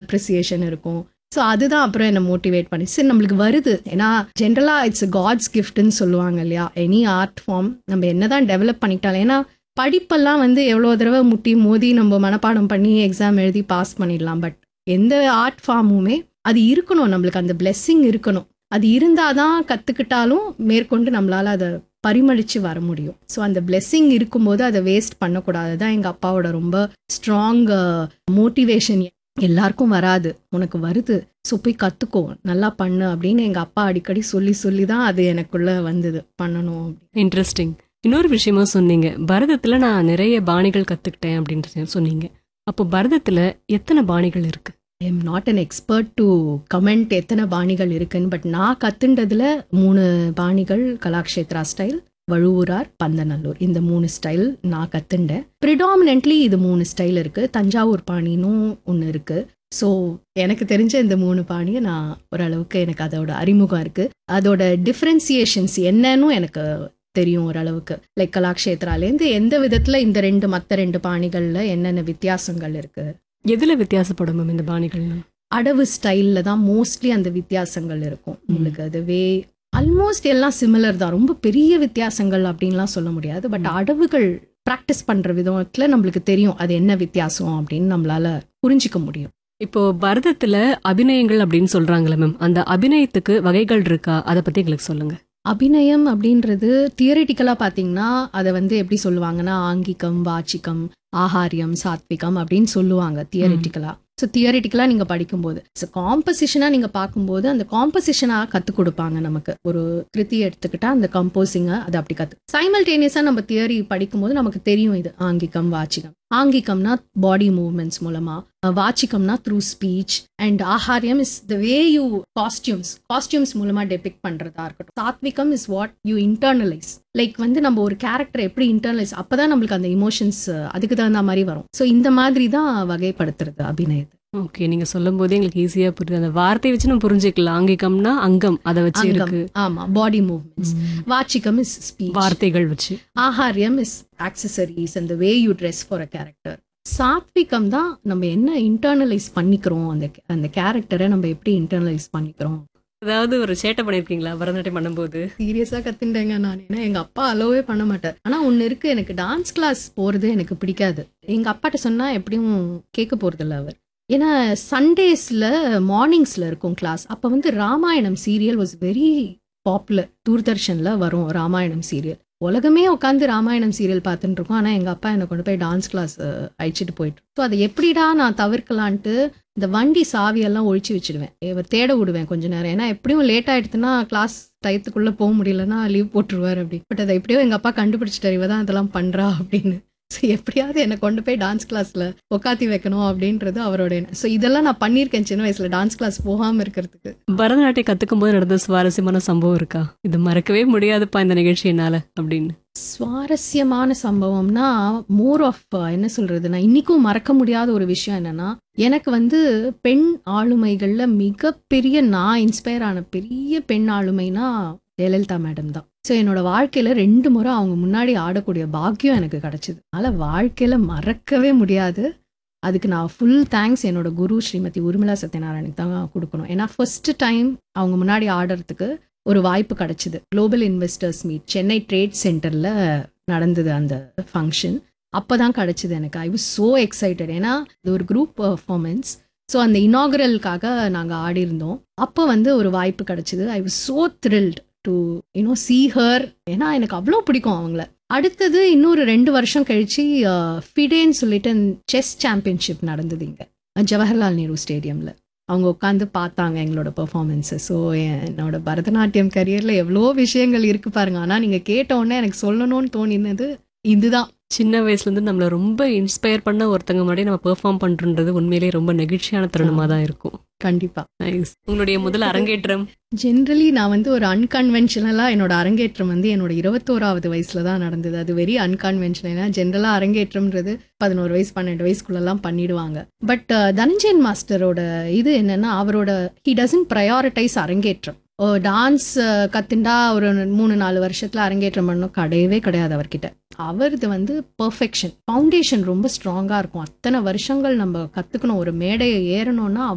appreciation இருக்கும் so அதுதான் அப்புறம் என்னை மோட்டிவேட் பண்ணி சரி நம்மளுக்கு வருது ஏன்னா ஜென்ரலாக இட்ஸ் காட்ஸ் கிஃப்ட்னு சொல்லுவாங்க இல்லையா எனி ஆர்ட் ஃபார்ம் நம்ம என்னதான் டெவலப் பண்ணிக்கிட்டாலும் ஏன்னா படிப்பெல்லாம் வந்து எவ்வளோ தடவை முட்டி மோதி நம்ம மனப்பாடம் பண்ணி எக்ஸாம் எழுதி பாஸ் பண்ணிடலாம் பட் எந்த ஆர்ட் ஃபார்முமே அது இருக்கணும் நம்மளுக்கு அந்த blessing இருக்கணும் அது இருந்தால் தான் கற்றுக்கிட்டாலும் மேற்கொண்டு நம்மளால் அதை பரிமளித்து வர முடியும் ஸோ அந்த blessing இருக்கும்போது அதை வேஸ்ட் பண்ணக்கூடாது தான் எங்கள் அப்பாவோட ரொம்ப ஸ்ட்ராங் மோட்டிவேஷன் எல்லாருக்கும் வராது உனக்கு வருது ஸோ போய் கற்றுக்கோ நல்லா பண்ணு அப்படின்னு எங்கள் அப்பா அடிக்கடி சொல்லி சொல்லி தான் அது எனக்குள்ள வந்தது பண்ணணும் அப்படின்னு இன்ட்ரெஸ்டிங் இன்னொரு விஷயமா சொன்னீங்க பரதத்துல நான் நிறைய பாணிகள் கத்துக்கிட்டேன் அப்படின்றது சொன்னீங்க அப்போ பரதத்துல எத்தனை பாணிகள் இருக்கு I am not an expert to comment எத்தனை பாணிகள் இருக்குன்னு பட் நான் கத்துண்டதுல மூணு பாணிகள் கலாக்ஷேத்ரா ஸ்டைல் வழுவூரார் பந்தநல்லூர் இந்த மூணு ஸ்டைல் நான் கத்துண்டேன் ப்ரிடாமினென்ட்லி இது மூணு ஸ்டைல் இருக்கு தஞ்சாவூர் பாணினும் ஒன்று இருக்கு ஸோ எனக்கு தெரிஞ்ச இந்த மூணு பாணியை நான் ஓரளவுக்கு எனக்கு அதோட அறிமுகம் இருக்கு அதோட டிஃப்ரென்சியேஷன்ஸ் என்னன்னு எனக்கு தெரியும் ஓரளவுக்கு லைக் கலாக்ஷேத்ராலேருந்து எந்த விதத்துல இந்த ரெண்டு மற்ற ரெண்டு பாணிகள்ல என்னென்ன வித்தியாசங்கள் இருக்கு எதுல வித்தியாசப்படும் மேம் இந்த பாணிகள்னா அடவு ஸ்டைலில் தான் மோஸ்ட்லி அந்த வித்தியாசங்கள் இருக்கும் உங்களுக்கு அது வே ஆல்மோஸ்ட் எல்லாம் சிமிலர் தான் ரொம்ப பெரிய வித்தியாசங்கள் அப்படின்லாம் சொல்ல முடியாது பட் அடவுகள் ப்ராக்டிஸ் பண்ற விதத்துல நம்மளுக்கு தெரியும் அது என்ன வித்தியாசம் அப்படின்னு நம்மளால புரிஞ்சிக்க முடியும் இப்போ பரதத்துல அபிநயங்கள் அப்படின்னு சொல்றாங்களே மேம் அந்த அபிநயத்துக்கு வகைகள் இருக்கா அதை பத்தி எங்களுக்கு சொல்லுங்க அபிநயம் அப்படின்றது தியரிட்டிக்கலாக பார்த்தீங்கன்னா அதை வந்து எப்படி சொல்லுவாங்கன்னா ஆங்கிகம் வாச்சிகம் ஆகாரியம் சாத்விகம் அப்படின்னு சொல்லுவாங்க தியரிட்டிக்கலாக ஸோ தியரிட்டிக்கலாக நீங்கள் படிக்கும்போது ஸோ காம்பசிஷனாக நீங்கள் பார்க்கும்போது அந்த காம்பசிஷனாக கற்றுக் கொடுப்பாங்க நமக்கு ஒரு கிருதி எடுத்துக்கிட்டா அந்த கம்போசிங்கை அது அப்படி கற்று சைமல்டேனியஸாக நம்ம தியரி படிக்கும்போது நமக்கு தெரியும் இது ஆங்கிகம் வாச்சிகம் ஆங்கிகம்னா பாடி மூவ்மெண்ட்ஸ் மூலமா அஹ் வாச்சிகம்னா through speech and aharyam is the way you costumes costumes மூலமா டெபிக் பண்றதா இருக்கட்டும் sattvikam is what you internalize like வந்து நம்ம ஒரு கேரக்டர் எப்படி இன்டர்னலைஸ் அப்பதான் நம்மளுக்கு அந்த இமோஷன்ஸ் அதுக்கு தகுந்த மாதிரி வரும் ஸோ இந்த மாதிரி தான் வகைப்படுத்துறது அபிநயத்தை ஓகே நீங்க சொல்லும் போதே எங்களுக்கு ஈஸியா புரியுது அந்த வார்த்தையை வச்சு நம்ம புரிஞ்சுக்கலாம் ஆங்கிகம்னா அங்கம் அதை வச்சு அங்கம் இருக்கு ஆமா body movements vachikam is speech வார்த்தைகள் வச்சு ஆஹாரியம் இஸ் ஆக்சசரிஸ் அந்த way you dress for a character சாத்விகம் தான் நம்ம என்ன இன்டர்னலைஸ் பண்ணிக்கிறோம் அந்த அந்த கேரக்டரை நம்ம எப்படி இன்டர்னலைஸ் பண்ணிக்கிறோம் அதாவது ஒரு சேட்டை பண்ணிருக்கீங்களா பரதநாட்டியம் பண்ணும்போது சீரியஸா கத்துட்டேங்க நான் ஏன்னா எங்க அப்பா அலோவே பண்ண மாட்டார் ஆனா ஒண்ணு இருக்கு எனக்கு டான்ஸ் கிளாஸ் போறது எனக்கு பிடிக்காது எங்க அப்பாட்ட சொன்னா எப்படியும் கேட்க போறது இல்ல அவர் ஏன்னா சண்டேஸ்ல மார்னிங்ஸ்ல இருக்கும் கிளாஸ் அப்ப வந்து Ramayanam serial was very popular தூர்தர்ஷன்ல வரும் ராமாயணம் சீரியல் உலகமே உட்காந்து ராமாயணம் சீரியல் பார்த்துட்டு இருக்கோம் ஆனா எங்க அப்பா என்னை கொண்டு போய் டான்ஸ் கிளாஸ் அழைச்சிட்டு போயிட்டு ஸோ அதை எப்படிடா நான் தவிர்க்கலான்ட்டு இந்த வண்டி சாவியெல்லாம் ஒழிச்சு வச்சிடுவேன் இவர் தேட விடுவேன் கொஞ்ச நேரம் ஏன்னா எப்படியும் லேட் ஆயிடுச்சுன்னா கிளாஸ் டயத்துக்குள்ள போக முடியலன்னா லீவ் போட்டுருவார் அப்படி பட் அதை எப்படியோ எங்க அப்பா கண்டுபிடிச்சிட்டாரு இவ தான் இதெல்லாம் பண்றா அப்படின்னு ஸோ எப்படியாவது என்னை கொண்டு போய் டான்ஸ் கிளாஸ்ல உட்காத்தி வைக்கணும் அப்படின்றது அவரோட எண்ணம் ஸோ இதெல்லாம் நான் பண்ணியிருக்கேன் சின்ன வயசுல டான்ஸ் கிளாஸ் போகாம இருக்கிறதுக்கு பரதநாட்டியம் கத்துக்கும் போது நடந்த சுவாரஸ்யமான சம்பவம் இருக்கா இது மறக்கவே முடியாதுப்பா இந்த நிகழ்ச்சி என்னால அப்படின்னு சுவாரஸ்யமான சம்பவம்னா மோர் ஆஃப் என்ன சொல்றது நான் இன்னைக்கும் மறக்க முடியாத ஒரு விஷயம் என்னன்னா எனக்கு வந்து பெண் ஆளுமைகள்ல மிகப்பெரிய நான் இன்ஸ்பயர் ஆன பெரிய பெண் ஆளுமைனா ஜெயலலிதா மேடம் தான் ஸோ என்னோட வாழ்க்கையில ரெண்டு முறை அவங்க முன்னாடி ஆடக்கூடிய பாக்கியம் எனக்கு கிடைச்சது அதனால வாழ்க்கையில மறக்கவே முடியாது அதுக்கு நான் ஃபுல் தேங்க்ஸ் என்னோட குரு ஸ்ரீமதி உர்மிளா சத்யநாராயணுக்கு தான் கொடுக்கணும் ஏன்னா ஃபர்ஸ்ட் டைம் அவங்க முன்னாடி ஆடுறதுக்கு ஒரு வாய்ப்பு கிடைச்சிது global investors meet Chennai trade சென்டர்ல நடந்தது அந்த ஃபங்க்ஷன் அப்பதான் கிடைச்சது எனக்கு ஐ வாஸ் ஸோ எக்ஸைட்டட் ஏன்னா இது ஒரு குரூப் பர்ஃபார்மன்ஸ் ஸோ அந்த இனாகரலுக்காக நாங்கள் ஆடி இருந்தோம் அப்போ வந்து ஒரு வாய்ப்பு கிடைச்சிது I was so thrilled to you know see her ஏன்னா எனக்கு அவ்வளோ பிடிக்கும் அவங்கள அடுத்தது இன்னொரு ரெண்டு வருஷம் கழிச்சு ஃபிடேன்னு சொல்லிட்டு செஸ் சாம்பியன்ஷிப் நடந்தது இங்க ஜவஹர்லால் நேரு ஸ்டேடியம்ல அவங்க உட்காந்து பார்த்தாங்க எங்களோட பெர்ஃபார்மன்ஸை ஸோ என்னோட பரதநாட்டியம் கரியரில் எவ்வளோ விஷயங்கள் இருக்கு பாருங்க ஆனால் நீங்கள் கேட்ட உடனே எனக்கு சொல்லணும்னு தோணினது இதுதான் சின்ன வயசுல இருந்து நம்மள ரொம்ப இன்ஸ்பயர் பண்ண ஒருத்தங்க முன்னாடி நம்ம பெர்ஃபார்ம் பண்றது உண்மையிலேயே ரொம்ப நெகிழ்ச்சியான தருணமா தான் இருக்கும் கண்டிப்பா நைஸ் உங்களுடைய முதல் அரங்கேற்றம் ஜென்ரலி நான் வந்து ஒரு அன்கன்வென்ஷனலாக என்னோட அரங்கேற்றம் வந்து என்னோட இருபத்தோராவது வயசுல தான் நடந்தது அது வெரி அன்கன்வென்ஷனல் ஏன்னா ஜென்ரலாக அரங்கேற்றம்ன்றது பதினோரு வயசு பன்னெண்டு வயசுக்குள்ளெல்லாம் பண்ணிடுவாங்க பட் தனஞ்சயன் மாஸ்டரோட இது என்னன்னா அவரோட he doesn't prioritize arangetram dance கத்துண்டா ஒரு மூணு நாலு வருஷத்துல அரங்கேற்றம் பண்ணணும் கிடையவே கிடையாது அவர்கிட்ட அவரது வந்து பெர்ஃபெக்ஷன் ஃபவுண்டேஷன் ரொம்ப ஸ்ட்ராங்கா இருக்கும் அத்தனை வருஷங்கள் நம்ம கத்துக்கணும் ஒரு மேடையை ஏறணும்னா